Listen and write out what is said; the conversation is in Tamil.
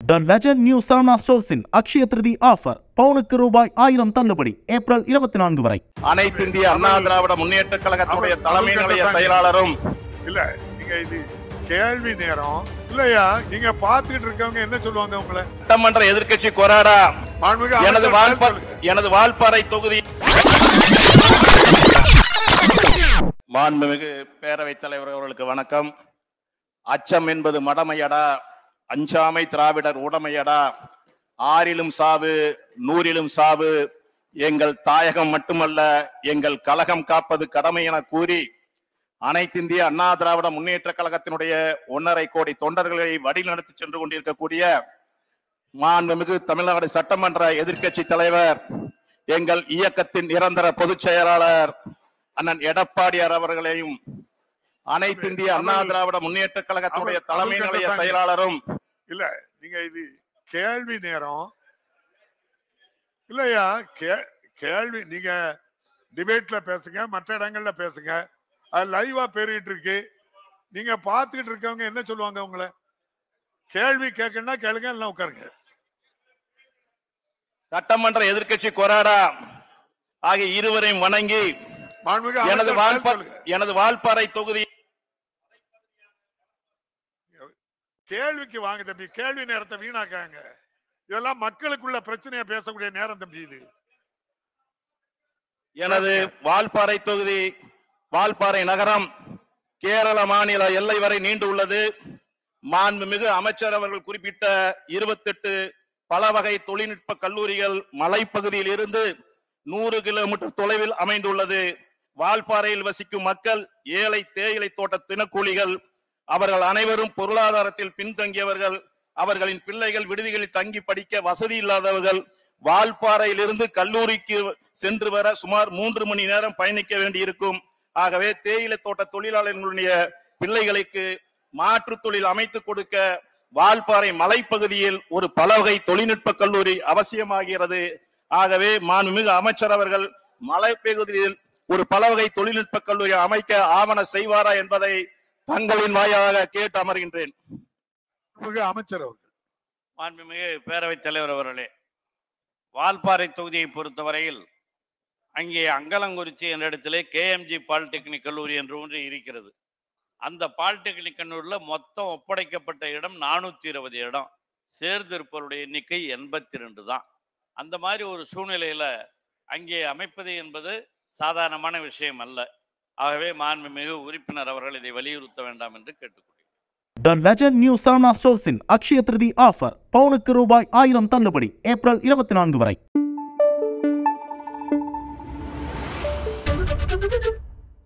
த லெஜண்ட் நியூ சரவணா ஸ்டோர்ஸின் அக்ஷய திருதி ஆஃபர் பவுனுக்கு ரூபாய் ஆயிரம் தள்ளுபடி ஏப்ரல் இருபத்தி நான்கு வரை அனைத்து இந்திய அண்ணா திராவிட முன்னேற்ற கழகத்துடைய தலைமை நிலைய செயலாளரும் இல்ல நீங்க இது கேள்வி நேரம் இல்லையா நீங்க பாத்துக்கிட்டு இருக்கவங்க என்ன சொல்லுவாங்க உங்களை சட்டமன்ற எதிர்க்கட்சி கொறாடா மாண்புமிகு எனது அமைச்சர் வால்பா சொல்லுங்க. எனது வால்பாறை தொகுதி மாண்புமிகு பேரவைத் தலைவர் அவர்களுக்கு வணக்கம் அச்சம் என்பது மடமையடா அஞ்சாமை திராவிடர் உடமையடா ஆறிலும் சாவு நூறிலும் சாவு எங்கள் தாயகம் மட்டுமல்ல எங்கள் கழகம் காப்பது கடமை என கூறி அனைத்திந்திய அண்ணா திராவிட முன்னேற்ற கழகத்தினுடைய ஒன்றரை கோடி தொண்டர்களை வழிநடத்தி சென்று கொண்டிருக்கக்கூடிய மாண்புமிகு தமிழ்நாடு சட்டமன்ற எதிர்க்கட்சி தலைவர் எங்கள் இயக்கத்தின் நிரந்தர பொதுச் செயலாளர் அண்ணன் எடப்பாடியார் அவர்களையும் அனைத்து இந்திய அண்ணா திராவிட முன்னேற்ற கழகத்தினுடைய அவர் தலைமை அவர் நிலைய கண்டிப்பாங்க. செயலாளரும் இல்ல நீங்க இது கேள்வி நேரம் இல்லையா கே- கேள்வி நீங்க டிபேட்ல பேசுங்க மற்ற இடங்கள்ல பேசுங்க அது லைவா பேரிட்டு இருக்கு நீங்க பாத்துக்கிட்டு இருக்கவங்க என்ன சொல்லுவாங்க உங்களை கேள்வி கேட்கணும்னா கேளுங்க எல்லாம் உட்காருங்க சட்டமன்ற எதிர்க்கட்சி கொறாடா ஆகிய இருவரையும் வணங்கி மாண்புமிகு எனது அமைச்சர் வால்பா சொல்லுங்க. எனது வால்பாறை தொகுதி கேள்விக்கு வாங்க தம்பி கேள்வி நேரத்தை வீணாக்காங்க இதெல்லாம் மக்களுக்குள்ள பிரச்சனையை பேசக்கூடிய நேரம் தம்பி இது எனது வால்பாறை தொகுதி வால்பாறை நகரம் கேரள மாநில எல்லை வரை நீண்டு உள்ளது மாண்புமிகு அமைச்சர் அவர்கள் குறிப்பிட்ட இருபத்தெட்டு பல வகை தொழில்நுட்ப கல்லூரிகள் மலைப்பகுதியில் இருந்து நூறு கிலோமீட்டர் தொலைவில் அமைந்துள்ளது வால்பாறையில் வசிக்கும் மக்கள் ஏழை தேயிலை தோட்ட தினக்கூலிகள் அவர்கள் அனைவரும் பொருளாதாரத்தில் பின்தங்கியவர்கள் அவர்களின் பிள்ளைகள் விடுதிகளில் தங்கி படிக்க வசதி இல்லாதவர்கள் வால்பாறையில் இருந்து கல்லூரிக்கு சென்று வர சுமார் மூன்று மணி நேரம் பயணிக்க வேண்டியிருக்கும் ஆகவே தேயிலை தோட்ட தொழிலாளர்களுடைய பிள்ளைகளுக்கு மாற்று தொழில் அமைத்து கொடுக்க வால்பாறை மலைப்பகுதியில் ஒரு பலவகை தொழில்நுட்ப கல்லூரி அவசியமாகிறது ஆகவே மாண்புமிகு அமைச்சர் அவர்கள் மலைப்பகுதியில் ஒரு பலவகை தொழில்நுட்ப கல்லூரி அமைக்க ஆவண செய்வாரா என்பதை தங்களின் வாயிலாக கேட்டு அமர்கின்றேன் மாண்புமிகு அமைச்சர் அவர்கள் மாண்புமிகு பேரவைத் தலைவர் அவர்களே வால்பாறை தொகுதியை பொறுத்தவரையில் அங்கே அங்கலங்குறிச்சி என்ற இடத்திலே கேஎம்ஜி பாலிடெக்னிக் கல்லூரி என்று ஒன்று இருக்கிறது அந்த பாலிடெக்னிக் கல்லூரியில் மொத்தம் ஒப்படைக்கப்பட்ட இடம் நானூற்றி இருபது இடம் சேர்ந்திருப்பவருடைய எண்ணிக்கை எண்பத்தி ரெண்டு தான் அந்த மாதிரி ஒரு சூழ்நிலையில் அங்கே அமைப்பது என்பது சாதாரணமான விஷயம் அல்ல ஆகவே மாண்புமிகு உறுப்பினர் அவர்கள் இதை வலியுறுத்த வேண்டாம் என்று கேட்டுக்கொள்கிறேன் த லெஜண்ட் நியூ சரவணா ஸ்டோர்ஸின் அக்ஷய திருதி ஆஃபர் பவுனுக்கு ரூபாய் ஆயிரம் தள்ளுபடி ஏப்ரல் இருபத்தி நான்கு வரை